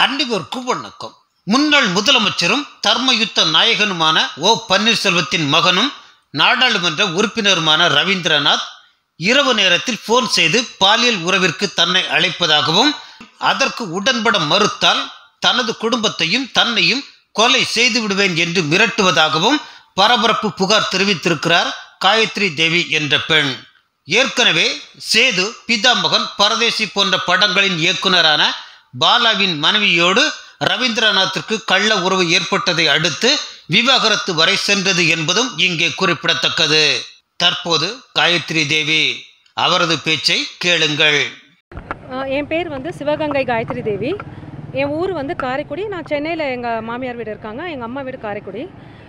அனைவருக்கும் வணக்கம் முன்னாள் முதலமைச்சரும் தர்மயுத்த நாயகனுமான ஓ பன்னீர்செல்வத்தின் மகனும் நாடாளுமன்ற உறுப்பினருமான ரவீந்திரநாத் இரவு நேரத்தில் போன் செய்து பாலியல் உறவிற்கு தன்னை அழைப்பதாகவும் அதற்கு உடன்பட மறுத்தால் தனது குடும்பத்தையும் தன்னையும் கொலை செய்து விடுவேன் என்று மிரட்டுவதாகவும் பரபரப்பு புகார் தெரிவித்திருக்கிறார் காயத்ரி தேவி என்ற பெண் ஏற்கனவே சேது பிதாமகன் பரதேசி போன்ற படங்களின் இயக்குனரான பாலாவின் மனைவியோடு ரவீந்திரநாத்திற்கு கள்ள உறவு ஏற்பட்டதை அடுத்து விவாகரத்து வரை சென்றது என்பதும் இங்கே குறிப்பிடத்தக்கது தற்போது காயத்ரி தேவி அவரது பேச்சை கேளுங்கள் ஆஹ் என் பேர் வந்து சிவகங்கை காயத்ரி தேவி என் ஊர் வந்து காரைக்குடி நான் சென்னையில் எங்கள் மாமியார் வீடு இருக்காங்க எங்கள் அம்மா வீடு காரைக்குடி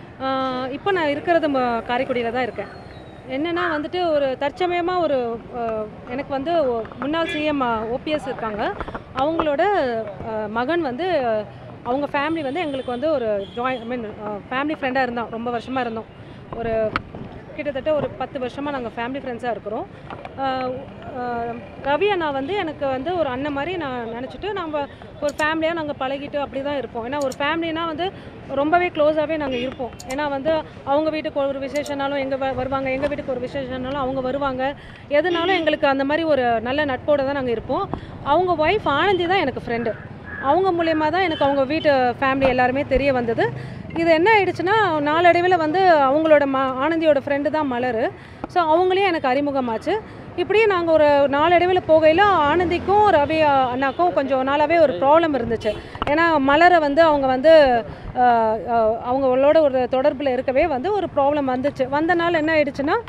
ஆஹ் இப்போ நான் இருக்கிறது ம- காரைக்குடியில் தான் இருக்கேன் என்னென்னா வந்துட்டு ஒரு தற்சமயமாக ஒரு ஆஹ் எனக்கு வந்து ஒ- முன்னாள் சிஎம் ஓபிஎஸ் இருக்காங்க அவங்களோட ஆஹ் மகன் வந்து அவங்க ஃபேமிலி வந்து எங்களுக்கு வந்து ஒரு ஜாயின் ஐ மீன் ஃபேமிலி ஃப்ரெண்டாக இருந்தோம் ரொம்ப வருஷமாக இருந்தோம் ஒரு கிட்டத்தட்ட ஒரு பத்து வருஷமாக நாங்கள் ஃபேமிலி ஃப்ரெண்ட்ஸாக இருக்கிறோம் ஆஹ் ஆஹ் ரவி அண்ணா வந்து எனக்கு வந்து ஒரு அண்ணன் மாதிரி நான் நினச்சிட்டு நம்ம ஒரு ஃபேமிலியாக நாங்கள் பழகிட்டு அப்படி தான் இருப்போம் ஏன்னா ஒரு ஃபேமிலினா வந்து ரொம்பவே க்ளோஸாகவே நாங்கள் இருப்போம் ஏன்னா வந்து அவங்க வீட்டுக்கு ஒரு விசேஷனாலும் எங்கள் வருவாங்க எங்கள் வீட்டுக்கு ஒரு விசேஷனாலும் அவங்க வருவாங்க எதுனாலும் எங்களுக்கு அந்த மாதிரி ஒரு நல்ல நட்போடு தான் நாங்கள் இருப்போம் அவங்க ஒய்ஃப் ஆனந்தி தான் எனக்கு ஃப்ரெண்டு அவங்க மூலயமா தான் எனக்கு அவங்க வீட்டு ஃபேமிலி எல்லாருமே தெரிய வந்தது இது என்ன ஆயிடுச்சுன்னா நாளடைவில் வந்து அவங்களோட ம ஆனந்தியோட ஃப்ரெண்டு தான் மலர் ஸோ அவங்களையும் எனக்கு அறிமுகமாச்சு இப்படியே நாங்கள் ஒரு நாளடைவில் போகையில் ஆனந்திக்கும் ரவி அ- அண்ணாக்கும் கொஞ்சம் நாளாகவே ஒரு ப்ராப்ளம் இருந்துச்சு ஏன்னா மலரை வந்து அவங்க வந்து அஹ், அஹ், அவங்களோட ஒரு தொடர்பில் இருக்கவே வந்து ஒரு ப்ராப்ளம் வந்துச்சு வந்தனால என்ன ஆயிடுச்சுன்னா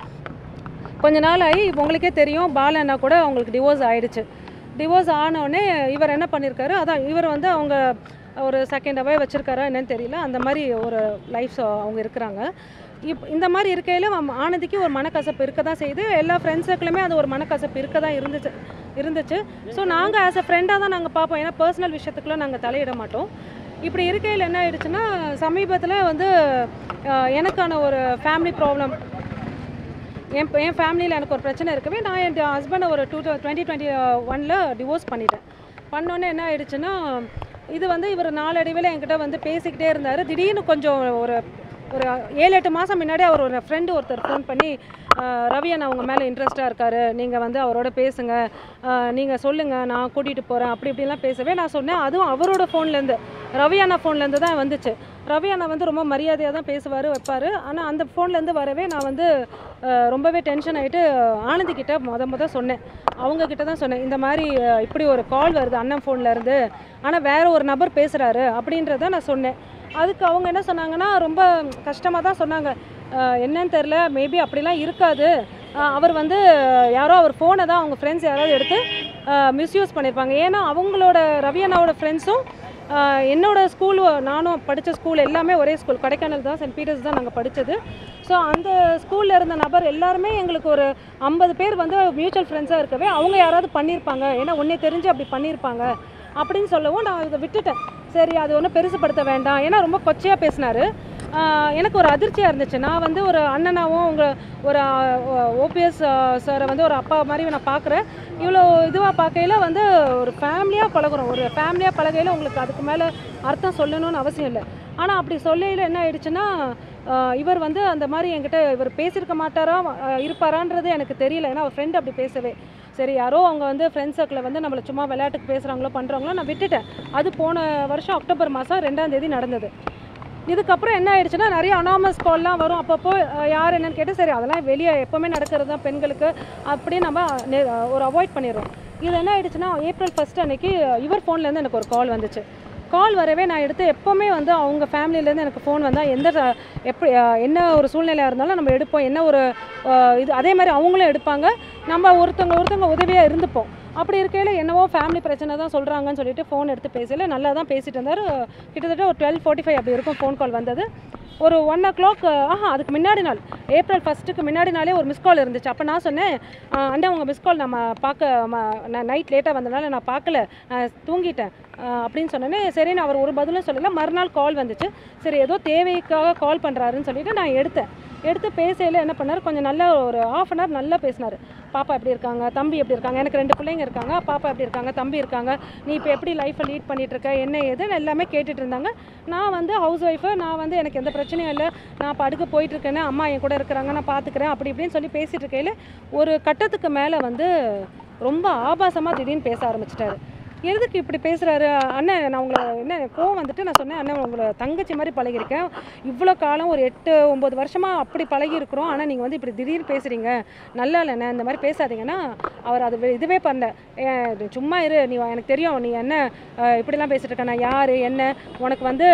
கொஞ்ச நாள் ஆகி உங்களுக்கே தெரியும் பால அண்ணா கூட அவங்களுக்கு டிவோர்ஸ் ஆயிடுச்சு டிவோர்ஸ் ஆனவுடனே இவர் என்ன பண்ணியிருக்காரு அதான் இவர் வந்து அவங்க ஒரு செகண்டாகவே வச்சுருக்காரா என்னன்னு தெரியல அந்த மாதிரி ஒரு லைஃப் அவங்க இருக்கிறாங்க இப் இந்த மாதிரி இருக்கையில் ஆனந்திக்கு ஒரு மனக்கசப்பு இருக்க தான் செய்யுது எல்லா ஃப்ரெண்ட்ஸ் சர்க்கிளுமே அது ஒரு மனக்கசப்பு இருக்க தான் இருந்துச்சு இருந்துச்சு ஸோ நாங்கள் ஆஸ் அ ஃப்ரெண்டாக தான் நாங்கள் பார்ப்போம் ஏன்னா பர்சனல் விஷயத்துக்குலாம் நாங்கள் தலையிட மாட்டோம் இப்படி இருக்கையில் என்ன ஆயிடுச்சுன்னா சமீபத்தில் வந்து அஹ், எனக்கான ஒரு ஃபேமிலி ப்ராப்ளம் என் என் ஃபேமிலியில் எனக்கு ஒரு பிரச்சனை இருக்கவே நான் என் ஹஸ்பண்டை ஒரு டூ டுவெண்ட்டி டுவெண்ட்டி ஒனில் டிவோர்ஸ் பண்ணிட்டேன் பண்ணோன்னே என்ன ஆயிடுச்சுன்னா இது வந்து இவர் நாளடைவில் என்கிட்ட வந்து பேசிக்கிட்டே இருந்தார் திடீர்னு கொஞ்சம் ஒரு ஒரு ஏழு எட்டு மாதம் முன்னாடி அவர் ஒரு ஃப்ரெண்டு ஒருத்தர் ஃபோன் பண்ணி ஆஹ், ரவி அண்ணா அவங்க மேலே இன்ட்ரெஸ்ட்டாக இருக்காரு நீங்கள் வந்து அவரோட பேசுங்க நீங்கள் சொல்லுங்கள் நான் கூட்டிகிட்டு போகிறேன் அப்படி இப்படிலாம் பேசவே நான் சொன்னேன் அதுவும் அவரோட ஃபோன்லேருந்து ரவி அண்ணா ஃபோன்லேருந்து தான் வந்துச்சு ரவி அண்ணா வந்து ரொம்ப மரியாதையாக தான் பேசுவார் வைப்பார் ஆனால் அந்த ஃபோன்லேருந்து வரவே நான் வந்து அஹ், ரொம்பவே டென்ஷன் ஆகிட்டு ஆனந்தி கிட்ட முத முத சொன்னேன் அவங்க கிட்ட தான் சொன்னேன் இந்த மாதிரி அஹ், இப்படி ஒரு கால் வருது அண்ணன் ஃபோன்ல இருந்து ஆனால் வேற ஒரு நபர் பேசுகிறாரு அப்படின்றத நான் சொன்னேன் அதுக்கு அவங்க என்ன சொன்னாங்கன்னா ரொம்ப கஷ்டமாக தான் சொன்னாங்க அஹ், என்னன்னு தெரில மேபி அப்படிலாம் இருக்காது அஹ், அவர் வந்து யாரோ அவர் ஃபோனை தான் அவங்க ஃப்ரெண்ட்ஸ் யாராவது எடுத்து மிஸ்யூஸ் பண்ணியிருப்பாங்க ஏன்னா அவங்களோட ரவி அண்ணாவோட ஃப்ரெண்ட்ஸும் ஆஹ் என்னோட ஸ்கூல் நானும் படித்த ஸ்கூல் எல்லாமே ஒரே ஸ்கூல் கொடைக்கானல் தான் சென்ட் பீட்டர்ஸ் தான் நாங்கள் படித்தது ஸோ அந்த ஸ்கூலில் இருந்த நபர் எல்லாருமே எங்களுக்கு ஒரு ஐம்பது பேர் வந்து மியூச்சுவல் ஃப்ரெண்ட்ஸாக இருக்கவே அவங்க யாராவது பண்ணியிருப்பாங்க ஏன்னா ஒன்றே தெரிஞ்சு அப்படி பண்ணியிருப்பாங்க அப்படின்னு சொல்லவும் நான் இதை விட்டுட்டேன் சரி அது ஒன்றும் பெருசுப்படுத்த வேண்டாம் ஏன்னா ரொம்ப கொச்சையாக பேசினார் எனக்கு ஒரு அதிர்ச்சியாக இருந்துச்சு நான் வந்து ஒரு அண்ணனாவும் உங்கள் ஒரு ஓபிஎஸ் சாரை வந்து ஒரு அப்பா மாதிரி நான் பார்க்குறேன் இவ்வளோ இதுவாக பார்க்கையில் வந்து ஒரு ஃபேமிலியாக பழகுறோம் ஒரு ஃபேமிலியாக பழகையில் உங்களுக்கு அதுக்கு மேலே அர்த்தம் சொல்லணும்னு அவசியம் இல்லை ஆனால் அப்படி சொல்லையில் என்ன ஆயிடுச்சுன்னா ஆஹ் இவர் வந்து அந்த மாதிரி என்கிட்ட இவர் பேசியிருக்க மாட்டாரா ஆஹ் இருப்பாரான்றது எனக்கு தெரியல ஏன்னா அவர் ஃப்ரெண்ட் அப்படி பேசவே சரி யாரோ அவங்க வந்து ஃப்ரெண்ட்ஸ் சர்க்கிளில் வந்து நம்மளை சும்மா விளையாட்டுக்கு பேசுகிறாங்களோ பண்ணுறாங்களோ நான் விட்டுட்டேன் அது போன வருஷம் அக்டோபர் மாதம் ரெண்டாம் தேதி நடந்தது இதுக்கப்புறம் என்ன ஆயிடுச்சுன்னா நிறைய அனாமஸ் கால்லாம் வரும் அப்பப்போ அஹ், யார் என்னன்னு கேட்டு சரி அதெல்லாம் வெளியே எப்போவுமே நடக்கிறது தான் பெண்களுக்கு அப்படியே நம்ம நெ- ஒரு அவாய்ட் பண்ணிடுறோம் இது என்ன ஆயிடுச்சுன்னா ஏப்ரல் ஃபர்ஸ்ட் அன்னைக்கு இவர் ஃபோன்லேருந்து எனக்கு ஒரு கால் வந்துச்சு கால் வரவே நான் எடுத்து எப்போவுமே வந்து அவங்க ஃபேமிலியிலேருந்து எனக்கு ஃபோன் வந்தால் எந்த ச- எப்படி அஹ், என்ன ஒரு சூழ்நிலையாக இருந்தாலும் நம்ம எடுப்போம் என்ன ஒரு அஹ், இது அதே மாதிரி அவங்களும் எடுப்பாங்க நம்ம ஒருத்தவங்க ஒருத்தவங்க உதவியாக இருந்துப்போம் அப்படி இருக்கையில் என்னவோ ஃபேமிலி பிரச்சனை தான் சொல்கிறாங்கன்னு சொல்லிட்டு ஃபோன் எடுத்து பேசல நல்லா தான் பேசிட்டு இருந்தார் கிட்டத்தட்ட ஒரு டுவெல் ஃபார்ட்டி ஃபைவ் அப்படி இருக்கும் ஃபோன் கால் வந்தது ஒரு ஒன் ஓ கிளாக் ஆஹா அதுக்கு முன்னாடி நாள் ஏப்ரல் ஃபஸ்ட்டுக்கு முன்னாடி நாளே ஒரு மிஸ் கால் இருந்துச்சு அப்போ நான் சொன்னேன் "ஆஹ், அண்ணா உங்கள் மிஸ் கால் நம்ம பார்க்க ம- நான் நைட் லேட்டாக வந்தனால நான் பார்க்கல நான் தூங்கிட்டேன் ஆஹ், அப்படின்னு சொன்னேனே சரி நான் அவர் ஒரு பதிலும் சொல்லலை மறுநாள் கால் வந்துச்சு சரி ஏதோ தேவைக்காக கால் பண்ணுறாருன்னு சொல்லிட்டு நான் எடுத்தேன் எடுத்து பேசையில் என்ன பண்ணார் கொஞ்சம் நல்ல ஒரு ஆஃப் அன் ஹவர் நல்லா பேசினார் பாப்பா எப்படி இருக்காங்க தம்பி எப்படி இருக்காங்க எனக்கு ரெண்டு பிள்ளைங்க இருக்காங்க பாப்பா எப்படி இருக்காங்க தம்பி இருக்காங்க நீ இப்போ எப்படி லைஃப்பை லீட் பண்ணிட்டு இருக்க என்ன ஏதுன்னு எல்லாமே கேட்டுட்டு இருந்தாங்க நான் வந்து ஹவுஸ் ஒய்ஃபு நான் வந்து எனக்கு எந்த பிரச்சனையும் இல்லை நான் படுக்க போயிட்டு இருக்கேன்னு அம்மா என் கூட இருக்கிறாங்க நான் பார்த்துக்கிறேன் அப்படி இப்படின்னு சொல்லி பேசிட்டு இருக்கையில் ஒரு கட்டத்துக்கு மேலே வந்து ரொம்ப ஆபாசமாக திடீர்னு பேச ஆரம்பிச்சிட்டாரு எதுக்கு இப்படி பேசுகிறாரு அண்ணன் நான் உங்களை என்ன கோவம் வந்துட்டு நான் சொன்னேன் அண்ணன் உங்களை தங்கச்சி மாதிரி பழகிருக்கேன் இவ்வளோ காலம் ஒரு எட்டு ஒம்பது வருஷமாக அப்படி பழகி இருக்கிறோம் ஆனால் நீங்கள் வந்து இப்படி திடீர்னு பேசுகிறீங்க நல்லா இல்லைண்ணே இந்த மாதிரி பேசாதீங்கன்னா அவர் அது வே- இதுவே பண்ணல ஏன் இது சும்மா இரு நீ எனக்கு தெரியும் நீ என்ன அஹ், இப்படிலாம் பேசிட்டு இருக்க நான் யார் என்ன உனக்கு வந்து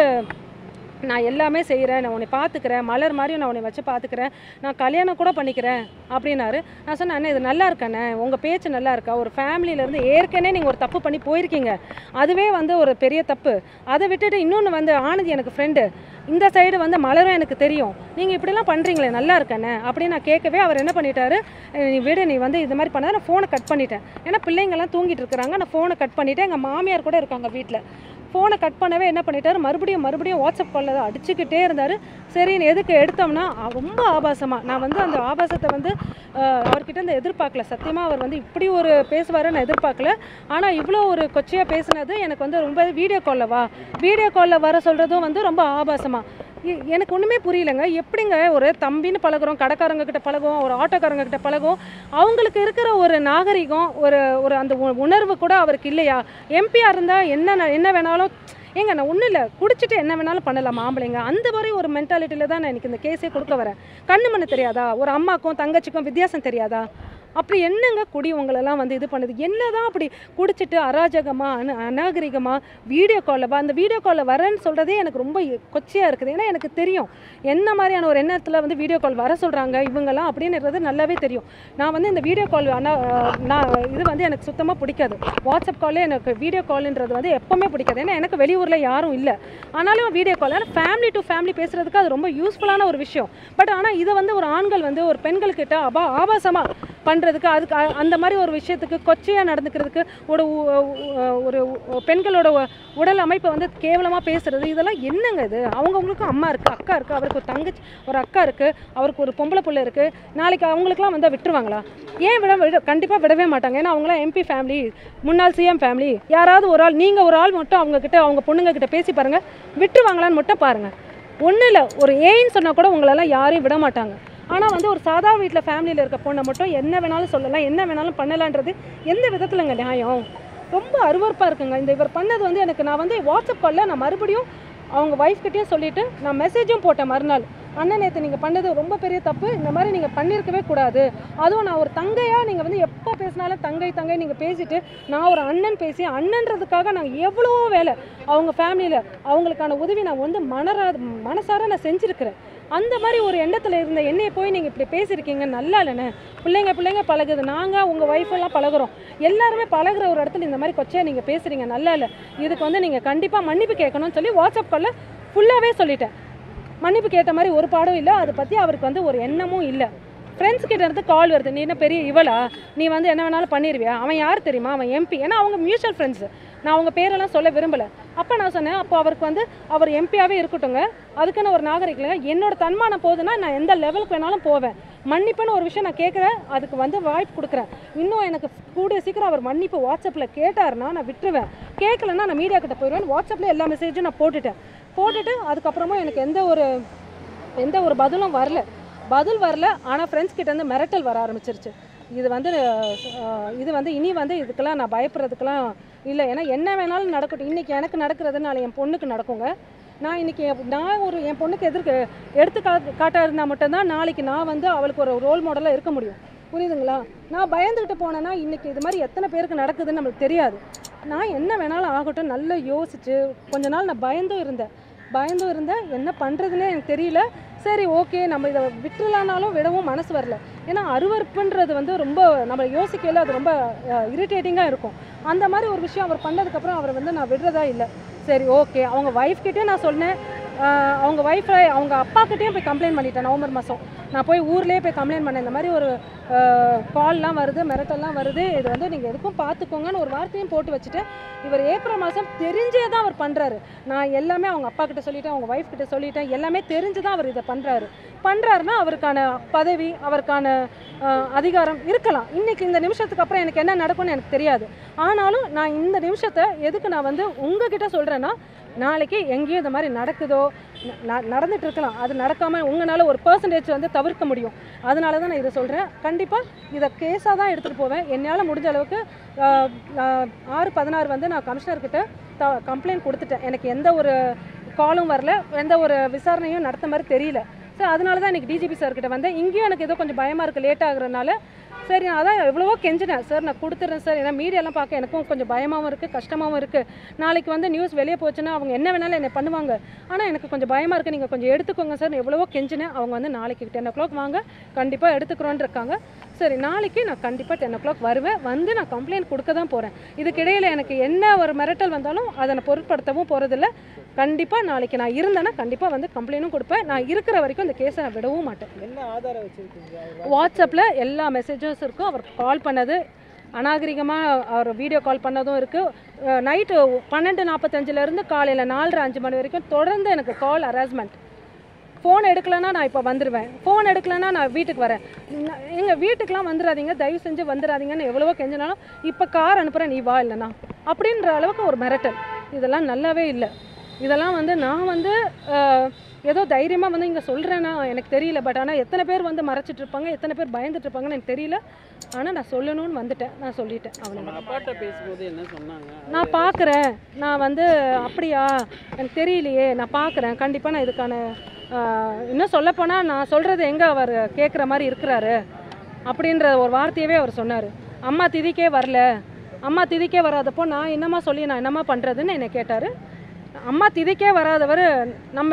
நான் எல்லாமே செய்கிறேன் நான் உன்னை பார்த்துக்கிறேன் மலர் மாதிரியும் நான் உன்னை வச்சு பார்த்துக்கிறேன் நான் கல்யாணம் கூட பண்ணிக்கிறேன் அப்படின்னாரு நான் சொன்னேன் அண்ணே இது நல்லா இருக்காண்ணே உங்கள் பேச்சு நல்லா இருக்கா ஒரு ஃபேமிலியிலேருந்து ஏற்கனவே நீங்கள் ஒரு தப்பு பண்ணி போயிருக்கீங்க அதுவே வந்து ஒரு பெரிய தப்பு அதை விட்டுட்டு இன்னொன்று வந்து ஆனந்தி எனக்கு ஃப்ரெண்டு இந்த சைடு வந்து மலரும் எனக்கு தெரியும் நீங்கள் இப்படிலாம் பண்ணுறீங்களே நல்லா இருக்கண்ணே அப்படின்னு நான் கேட்கவே அவர் என்ன பண்ணிட்டாரு "அஹ் நீ விடு நீ வந்து இது மாதிரி பண்ணாத நான் ஃபோனை கட் பண்ணிட்டேன் ஏன்னா பிள்ளைங்கெல்லாம் தூங்கிட்டு இருக்கிறாங்க நான் ஃபோனை கட் பண்ணிட்டேன் எங்கள் மாமியார் கூட இருக்காங்க வீட்டில் ஃபோனை கட் பண்ணவே என்ன பண்ணிட்டாரு மறுபடியும் மறுபடியும் வாட்ஸ்அப் காலில் அடிச்சுக்கிட்டே இருந்தார் சரின்னு எதுக்கு எடுத்தோம்னா அ- ரொம்ப ஆபாசமாக நான் வந்து அந்த ஆபாசத்தை வந்து அஹ், அவர்கிட்ட இருந்து எதிர்பார்க்கல சத்தியமாக அவர் வந்து இப்படி ஒரு பேசுவாரு நான் எதிர்பார்க்கல ஆனால் இவ்வளோ ஒரு கொச்சையாக பேசுனது எனக்கு வந்து ரொம்ப வீடியோ காலில் வா வீடியோ காலில் வர சொல்கிறதும் வந்து ரொம்ப ஆபாசமாக எ- எனக்கு ஒன்றுமே புரியலங்க எப்படிங்க ஒரு தம்பின்னு பழகுறோம் கடைக்காரங்க கிட்ட பழகுவோம் ஒரு ஆட்டோக்காரங்க கிட்ட பழகுவோம் அவங்களுக்கு இருக்கிற ஒரு நாகரிகம் ஒரு ஒரு அந்த உ- உணர்வு கூட அவருக்கு இல்லையா எம்பியாக இருந்தால் என்ன ந- என்ன வேணாலும் ஏங்க நான் ஒன்றும் இல்லை குடிச்சிட்டு என்ன வேணாலும் பண்ணலாம் ஆம்பளைங்க அந்த மாதிரி ஒரு மென்டாலிட்டியில் தான் நான் எனக்கு இந்த கேஸே கொடுக்க வரேன் கண்ணு மண்ணு தெரியாதா ஒரு அம்மாக்கும் தங்கச்சிக்கும் வித்தியாசம் தெரியாதா அப்படி என்னங்க குடி உங்களெல்லாம் வந்து இது பண்ணுது என்னதான் அப்படி குடிச்சிட்டு அராஜகமாக அன அநாகரிகமாக வீடியோ காலில் வா அந்த வீடியோ காலில் வரேன்னு சொல்கிறதே எனக்கு ரொம்ப கொச்சையாக இருக்குது ஏன்னா எனக்கு தெரியும் என்ன மாதிரியான ஒரு எண்ணத்தில் வந்து வீடியோ கால் வர சொல்கிறாங்க இவங்கெல்லாம் அப்படின்றது நல்லாவே தெரியும் நான் வந்து இந்த வீடியோ கால் ஆனால் நான் இது வந்து எனக்கு சுத்தமாக பிடிக்காது வாட்ஸ்அப் காலே எனக்கு வீடியோ கால்ன்றது வந்து எப்போவுமே பிடிக்காது ஏன்னா எனக்கு வெளியூரில் யாரும் இல்லை ஆனாலும் வீடியோ கால் ஆனால் ஃபேமிலி டு ஃபேமிலி பேசுகிறதுக்கு அது ரொம்ப யூஸ்ஃபுல்லான ஒரு விஷயம் பட் ஆனால் இதை வந்து ஒரு ஆண்கள் வந்து ஒரு பெண்கள்கிட்ட அபா ஆபாசமாக பண்ணுறதுக்கு அதுக்கு அ- அந்த மாதிரி ஒரு விஷயத்துக்கு கொச்சையாக நடந்துக்கிறதுக்கு ஒரு உ- உ- ஒரு உ- பெண்களோட உ- உடல் அமைப்பை வந்து கேவலமாக பேசுறது இதெல்லாம் என்னங்க இது அவங்கவுங்களுக்கும் அம்மா இருக்குது அக்கா இருக்குது அவருக்கு ஒரு தங்கச்சி ஒரு அக்கா இருக்குது அவருக்கு ஒரு பொம்பளை பிள்ளை இருக்குது நாளைக்கு அவங்களுக்குலாம் வந்தால் விட்டுருவாங்களா ஏன் விட விட கண்டிப்பாக விடவே மாட்டாங்க ஏன்னா அவங்களாம் எம்பி ஃபேமிலி முன்னாள் சிஎம் ஃபேமிலி யாராவது ஒரு ஆள் நீங்கள் ஒரு ஆள் மட்டும் அவங்க கிட்ட அவங்க பொண்ணுங்க கிட்ட பேசி பாருங்கள் விட்டுருவாங்களான்னு மட்டும் பாருங்கள் ஒன்றும் இல்லை ஒரு ஏன்னு சொன்னால் கூட உங்களெல்லாம் யாரையும் விட மாட்டாங்க ஆனால் வந்து ஒரு சாதா வீட்டில் ஃபேமிலியில் இருக்க பொண்ணை மட்டும் என்ன வேணாலும் சொல்லலாம் என்ன வேணாலும் பண்ணலான்றது எந்த விதத்துலங்க நியாயம் ரொம்ப அருவருப்பாக இருக்குங்க இந்த இவர் பண்ணது வந்து எனக்கு நான் வந்து வாட்ஸ்அப் காலில் நான் மறுபடியும் அவங்க ஒய்ஃப்கிட்டயும் சொல்லிவிட்டு நான் மெசேஜும் போட்டேன் மறுநாள் அண்ணன் நேற்று நீங்கள் பண்ணது ரொம்ப பெரிய தப்பு இந்த மாதிரி நீங்கள் பண்ணியிருக்கவே கூடாது அதுவும் நான் ஒரு தங்கையாக நீங்கள் வந்து எப்போ பேசினாலும் தங்கை தங்கை நீங்கள் பேசிட்டு நான் ஒரு அண்ணன் பேசி அண்ணன்றதுக்காக நான் எவ்வளோ வேலை அவங்க ஃபேமிலியில் அவங்களுக்கான உதவி நான் வந்து மனரா மனசார நான் செஞ்சுருக்கிறேன் அந்த மாதிரி ஒரு எண்ணத்தில் இருந்த என்னைய போய் நீங்கள் இப்படி பேசியிருக்கீங்க நல்லா இல்லைண்ணே பிள்ளைங்க பிள்ளைங்க பழகுது நாங்கள் உங்கள் ஒய்ஃபெல்லாம் பழகுறோம் எல்லாருமே பழகுற ஒரு இடத்துல இந்த மாதிரி கொச்சையாக நீங்கள் பேசுகிறீங்க நல்லா இல்லை இதுக்கு வந்து நீங்கள் கண்டிப்பாக மன்னிப்பு கேட்கணும்னு சொல்லி வாட்ஸ்அப் காலில் ஃபுல்லாகவே சொல்லிட்டேன் மன்னிப்பு கேட்ட மாதிரி ஒரு பாடம் இல்லை அதை பற்றி அவருக்கு வந்து ஒரு எண்ணமும் இல்லை ஃப்ரெண்ட்ஸ் கிட்ட இருந்து கால் வருது நீ என்ன பெரிய இவளா நீ வந்து என்ன வேணாலும் பண்ணிடுவியா அவன் யார் தெரியுமா அவன் எம்பி ஏன்னா அவங்க மியூச்சுவல் ஃப்ரெண்ட்ஸ் நான் அவங்க பேரெல்லாம் சொல்ல விரும்பலை அப்போ நான் சொன்னேன் அப்போ அவருக்கு வந்து அவர் எம்பியாகவே இருக்கட்டுங்க அதுக்குன்னு ஒரு நாகரிகம் என்னோட தன்மானம் போகுதுன்னா நான் எந்த லெவலுக்கு வேணாலும் போவேன் மன்னிப்புன்னு ஒரு விஷயம் நான் கேட்குறேன் அதுக்கு வந்து வாய்ப்பு கொடுக்குறேன் இன்னும் எனக்கு கூடிய சீக்கிரம் அவர் மன்னிப்பு வாட்ஸ்அப்பில் கேட்டாருன்னா நான் விட்டுருவேன் கேட்கலன்னா நான் மீடியா கிட்ட போயிடுவேன் வாட்ஸ்அப்பில் எல்லா மெசேஜும் நான் போட்டுட்டேன் போட்டுட்டு அதுக்கப்புறமா எனக்கு எந்த ஒரு எந்த ஒரு பதிலும் வரல பதில் வரல ஆனால் ஃப்ரெண்ட்ஸ் கிட்ட இருந்து மிரட்டல் வர ஆரம்பிச்சிருச்சு இது வந்து அஹ், இது வந்து இனி வந்து இதுக்கெல்லாம் நான் பயப்படுறதுக்கெல்லாம் இல்லை ஏன்னா என்ன வேணாலும் நடக்கட்டும் இன்றைக்கி எனக்கு நடக்கிறதுனால என் பொண்ணுக்கு நடக்குங்க நான் இன்றைக்கி நான் ஒரு என் பொண்ணுக்கு எதிர்க்க எடுத்து கா காட்டா இருந்தால் மட்டும்தான் நாளைக்கு நான் வந்து அவளுக்கு ஒரு ரோல் மாடலாக இருக்க முடியும் புரியுதுங்களா நான் பயந்துக்கிட்டு போனேன்னா இன்றைக்கி இது மாதிரி எத்தனை பேருக்கு நடக்குதுன்னு நம்மளுக்கு தெரியாது நான் என்ன வேணாலும் ஆகட்டும் நல்லா யோசிச்சு கொஞ்ச நாள் நான் பயந்தும் இருந்தேன் பயந்தும் இருந்தேன் என்ன பண்ணுறதுனே எனக்கு தெரியல சரி ஓகே நம்ம இதை விட்டுலானாலும் விடவும் மனசு வரல ஏன்னா அருவருப்புன்றது வந்து ரொம்ப நம்ம யோசிக்கையில் அது ரொம்ப இரிட்டேட்டிங்காக இருக்கும் அந்த மாதிரி ஒரு விஷயம் அவர் பண்ணதுக்கப்புறம் அவரை வந்து நான் விடுறதா இல்லை சரி ஓகே அவங்க ஒய்ஃப் கிட்டே நான் சொன்னேன் ஆஹ் அவங்க ஒய்ஃபை அவங்க அப்பா கிட்டேயும் போய் கம்ப்ளைண்ட் பண்ணிட்டேன் நவம்பர் மாதம் நான் போய் ஊர்லேயே போய் கம்ப்ளைண்ட் பண்ணேன் இந்த மாதிரி ஒரு கால்லாம் வருது மிரட்டல்லாம் வருது இது வந்து நீங்கள் எதுக்கும் பார்த்துக்கோங்கன்னு ஒரு வார்த்தையும் போட்டு வச்சுட்டு இவர் ஏப்ரல் மாதம் தெரிஞ்சே தான் அவர் பண்ணுறாரு நான் எல்லாமே அவங்க அப்பா கிட்ட சொல்லிட்டேன் அவங்க ஒய்ஃப் கிட்ட சொல்லிட்டேன் எல்லாமே தெரிஞ்சு தான் அவர் இதை பண்ணுறாரு பண்ணுறாருன்னா அவருக்கான பதவி அவருக்கான அஹ், அதிகாரம் இருக்கலாம் இன்னைக்கு இந்த நிமிஷத்துக்கு அப்புறம் எனக்கு என்ன நடக்கும்னு எனக்கு தெரியாது ஆனாலும் நான் இந்த நிமிஷத்தை எதுக்கு நான் வந்து உங்ககிட்ட சொல்கிறேன்னா நாளைக்கு எங்கேயும் இந்த மாதிரி நடக்குதோ ந- ந- நடந்துட்டு இருக்கலாம் அது நடக்காமல் உங்களால் ஒரு பர்சன்டேஜ் வந்து தவிர்க்க முடியும் அதனால தான் நான் இதை சொல்கிறேன் கண்டிப்பாக இதை கேஸாக தான் எடுத்துகிட்டு போவேன் என்னால் முடிஞ்ச அளவுக்கு ஆஹ், ஆஹ், ஆறு பதினாறு வந்து நான் கமிஷனர்கிட்ட த கம்ப்ளைண்ட் கொடுத்துட்டேன் எனக்கு எந்த ஒரு காலும் வரல எந்த ஒரு விசாரணையும் நடத்த மாதிரி தெரியல ஸோ அதனால தான் எனக்கு டிஜிபி சார்கிட்ட வந்தேன் இங்கேயும் எனக்கு ஏதோ கொஞ்சம் பயமாக இருக்குது லேட் ஆகுறதுனால சரி நான் அதான் எவ்வளவோ கெஞ்சினேன் சார் நான் கொடுத்துட்றேன் சார் ஏன்னா மீடியாலாம் பார்க்க எனக்கும் கொஞ்சம் பயமாகவும் இருக்குது கஷ்டமாகவும் இருக்குது நாளைக்கு வந்து நியூஸ் வெளியே போச்சுன்னா அவங்க என்ன வேணாலும் என்னை பண்ணுவாங்க ஆனால் எனக்கு கொஞ்சம் பயமாக இருக்குது நீங்கள் கொஞ்சம் எடுத்துக்கோங்க சார் எவ்வளவோ கெஞ்சினேன் அவங்க வந்து நாளைக்கு டென் ஓ கிளாக் வாங்க கண்டிப்பாக எடுத்துக்கிறோன்னு இருக்காங்க சரி நாளைக்கு நான் கண்டிப்பாக டென் ஓ கிளாக் வருவேன் வந்து நான் கம்ப்ளைண்ட் கொடுக்க தான் போகிறேன் இதுக்கிடையில் எனக்கு என்ன ஒரு மிரட்டல் வந்தாலும் அதை நான் பொருட்படுத்தவும் போகிறதில்ல கண்டிப்பாக நாளைக்கு நான் இருந்தேன்னா கண்டிப்பாக வந்து கம்ப்ளைண்ட்டும் கொடுப்பேன் நான் இருக்கிற வரைக்கும் இந்த கேஸை நான் விடவும் மாட்டேன் என்ன ஆதாரம் வச்சிருக்கீங்க அவர் வாட்ஸ்அப்பில் எல்லா மெசேஜஸ் இருக்கும் அவர் கால் பண்ணது அநாகரிகமாக அவர் வீடியோ கால் பண்ணதும் இருக்குது நைட்டு பன்னெண்டு நாற்பத்தஞ்சிலேருந்து காலையில் நாலரை அஞ்சு மணி வரைக்கும் தொடர்ந்து எனக்கு கால் ஹராஸ்மெண்ட் ஃபோன் எடுக்கலைன்னா நான் இப்போ வந்துடுவேன் ஃபோன் எடுக்கலைன்னா நான் வீட்டுக்கு வரேன் எங்கள் வீட்டுக்கெலாம் வந்துடாதீங்க தயவு செஞ்சு வந்துடாதீங்கன்னு எவ்வளவோ கெஞ்சினாலும் இப்போ கார் அனுப்புகிறேன் நீ வா இல்லைனா அப்படின்ற அளவுக்கு ஒரு மிரட்டல் இதெல்லாம் நல்லாவே இல்லை இதெல்லாம் வந்து நான் வந்து அஹ், ஏதோ தைரியமாக வந்து இங்கே சொல்கிறேன்னா எனக்கு தெரியல பட் ஆனால் எத்தனை பேர் வந்து மறைச்சிட்டு இருப்பாங்க எத்தனை பேர் பயந்துட்டு இருப்பாங்கன்னு எனக்கு தெரியல ஆனால் நான் சொல்லணும்னு வந்துட்டேன் நான் சொல்லிட்டேன் நம்ம அவ்வளோ அப்பாட்ட பேசும்போது என்ன சொன்னாங்க நான் பார்க்குறேன் நான் வந்து அப்படியா எனக்கு தெரியலையே நான் பார்க்குறேன் கண்டிப்பாக நான் இதுக்கான ஆஹ், இன்னும் சொல்லப்போனால் நான் சொல்கிறது எங்கே அவர் கேட்குற மாதிரி இருக்கிறாரு அப்படின்ற ஒரு வார்த்தையவே அவர் சொன்னார் அம்மா திதிக்கே வரல அம்மா திதிக்கே வராதப்போ நான் என்னம்மா சொல்லி நான் என்னம்மா பண்ணுறதுன்னு என்னை கேட்டார் அம்மா திதிக்கே வராதவர் நம்ம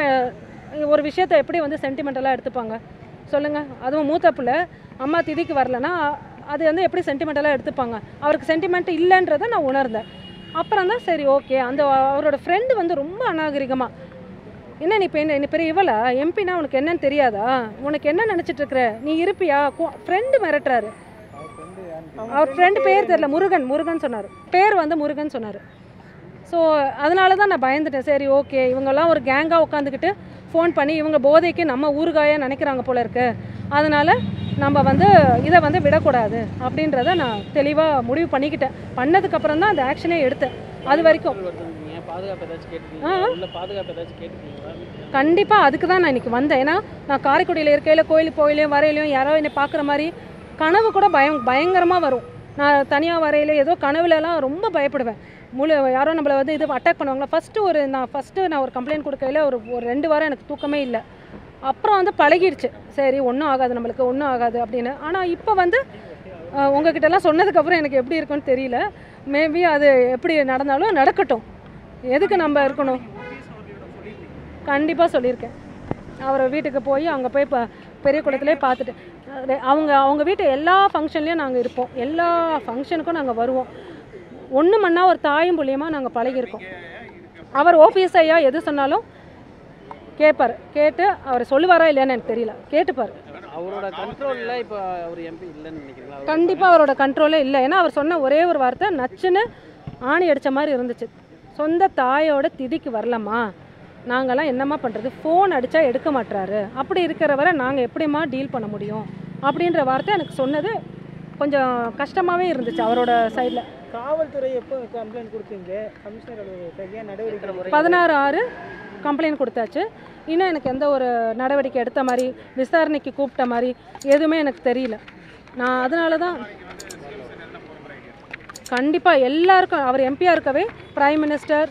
ஒரு விஷயத்தை எப்படி வந்து சென்டிமெண்டலாக எடுத்துப்பாங்க சொல்லுங்கள் அதுவும் மூத்த பிள்ளை அம்மா திதிக்கு வரலன்னா அது வந்து எப்படி சென்டிமெண்டலாக எடுத்துப்பாங்க அவருக்கு சென்டிமெண்ட் இல்லைன்றதை நான் உணர்ந்தேன் அப்புறம் தான் சரி ஓகே அந்த அவரோட ஃப்ரெண்டு வந்து ரொம்ப அநாகரிகமாக என்ன நீ இப்போ என்ன நீ பெரிய இவளா எம்பினா உனக்கு என்னன்னு தெரியாதா உனக்கு என்ன நினச்சிட்டு இருக்கிற நீ இருப்பியா ஃப்ரெண்டு மிரட்டுறாரு அவர் ஃப்ரெண்டு பேர் தெரியல முருகன் முருகன் சொன்னார் பேர் வந்து முருகன் சொன்னார் ஸோ அதனால தான் நான் பயந்துட்டேன் சரி ஓகே இவங்கெல்லாம் ஒரு கேங்காக உட்காந்துக்கிட்டு ஃபோன் பண்ணி இவங்க போதைக்கு நம்ம ஊறுகாயாக நினைக்கிறாங்க போல இருக்கு அதனால் நம்ம வந்து இதை வந்து விடக்கூடாது அப்படின்றத நான் தெளிவாக முடிவு பண்ணிக்கிட்டேன் பண்ணதுக்கப்புறம் தான் அந்த ஆக்ஷனே எடுத்தேன் அது வரைக்கும் ஒருத்தவங்க பாதுகாப்பு ஏதாச்சும் கேட்டுருக்கீங்க ஆ. உள்ள பாதுகாப்பு ஏதாச்சும் கேட்டுருக்கீங்களா கண்டிப்பாக அதுக்கு தான் நான் இன்றைக்கி வந்தேன் ஏன்னா நான் காரைக்குடியில் இருக்கையில் கோயிலுக்கு போயிலையும் வரையிலையும் யாரோ என்னை பார்க்குற மாதிரி கனவு கூட பயம் பயங்கரமாக வரும் நான் தனியாக வரையில ஏதோ கனவுலலாம் ரொம்ப பயப்படுவேன் முழு யாரோ நம்மளை வந்து இது அட்டாக் பண்ணுவாங்களா ஃபஸ்ட்டு ஒரு நான் ஃபஸ்ட்டு நான் ஒரு கம்ப்ளைண்ட் கொடுக்கையில ஒரு ஒரு ரெண்டு வாரம் எனக்கு தூக்கமே இல்லை அப்புறம் வந்து பழகிடுச்சு சரி ஒன்றும் ஆகாது நம்மளுக்கு ஒன்றும் ஆகாது அப்படின்னு ஆனால் இப்போ வந்து அஹ், உங்ககிட்டலாம் சொன்னதுக்கப்புறம் எனக்கு எப்படி இருக்குன்னு தெரியல மேபி அது எப்படி நடந்தாலும் நடக்கட்டும் எதுக்கு நம்ம இருக்கணும் கண்டிப்பாக சொல்லியிருக்கேன் அவரை வீட்டுக்கு போய் அங்கே போய் இப்போ பெரிய குளத்துலேயே பார்த்துட்டு அஹ் அவங்க அவங்க வீட்டு எல்லா ஃபங்க்ஷன்லேயும் நாங்கள் இருப்போம் எல்லா ஃபங்க்ஷனுக்கும் நாங்கள் வருவோம் ஒன்று மண்ணா ஒரு தாயும் புள்ளியமாக நாங்கள் பழகியிருக்கோம் அவர் ஓபிஎஸ் ஐயா எது சொன்னாலும் கேட்பார் கேட்டு அவர் சொல்லுவாரா இல்லையான்னு எனக்கு தெரியல கேட்டுப்பார் அவரோட கண்ட்ரோலில் இப்போ அவர் எம்பி இல்லைன்னு நினைக்கிறீங்களா அவர் கண்டிப்பாக அவரோட கண்ட்ரோலே இல்லை ஏன்னா அவர் சொன்ன ஒரே ஒரு வார்த்தை நச்சுன்னு ஆணி அடித்த மாதிரி இருந்துச்சு சொந்த தாயோட திதிக்கு வரலம்மா நாங்கள்லாம் என்னம்மா பண்ணுறது ஃபோன் அடித்தா எடுக்க மாட்றாரு அப்படி இருக்கிறவரை நாங்கள் எப்படிம்மா டீல் பண்ண முடியும் அப்படின்ற வார்த்தை எனக்கு சொன்னது கொஞ்சம் கஷ்டமாகவே இருந்துச்சு அவரோட சைடில் காவல்துறை எப்போ கம்ப்ளைண்ட் கொடுத்தீங்க கமிஷனர் சரியாக நடவடிக்கை முறை பதினாறு ஆறு கம்ப்ளைண்ட் கொடுத்தாச்சு இன்னும் எனக்கு எந்த ஒரு நடவடிக்கை எடுத்த மாதிரி விசாரணைக்கு கூப்பிட்ட மாதிரி எதுவுமே எனக்கு தெரியல நான் அதனால தான் கண்டிப்பாக எல்லாருக்கும் அவர் எம்பியாக இருக்கவே பிரைம் மினிஸ்டர்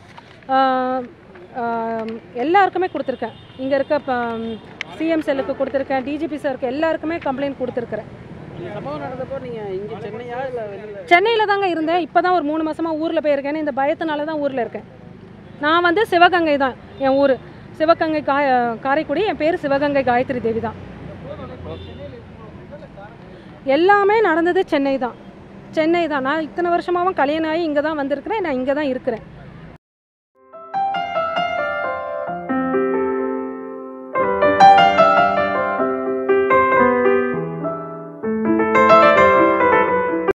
எல்லாருக்குமே கொடுத்துருக்கேன் இங்கே இருக்க சிஎம் செல்லுக்கு கொடுத்துருக்கேன் டிஜிபி சாருக்கு எல்லாருக்குமே கம்ப்ளைண்ட் கொடுத்துருக்குறேன் இந்த சம்பவம் நடந்தப்போ நீங்கள் இங்கே சென்னையா இல்லை வெளியில் சென்னையில் தாங்க இருந்தேன் இப்போ தான் ஒரு மூணு மாதமாக ஊரில் போயிருக்கேன் இந்த பயத்தினால தான் ஊரில் இருக்கேன் நான் வந்து சிவகங்கை தான் என் ஊர் சிவகங்கை கா காரைக்குடி என் பேர் சிவகங்கை காயத்ரி தேவி தான் எல்லாமே நடந்தது சென்னை தான் சென்னை தான் நான் இத்தனை வருஷமாகவும் கல்யாணம் ஆகி இங்கே தான் வந்திருக்கிறேன் நான் இங்கே தான் இருக்கிறேன்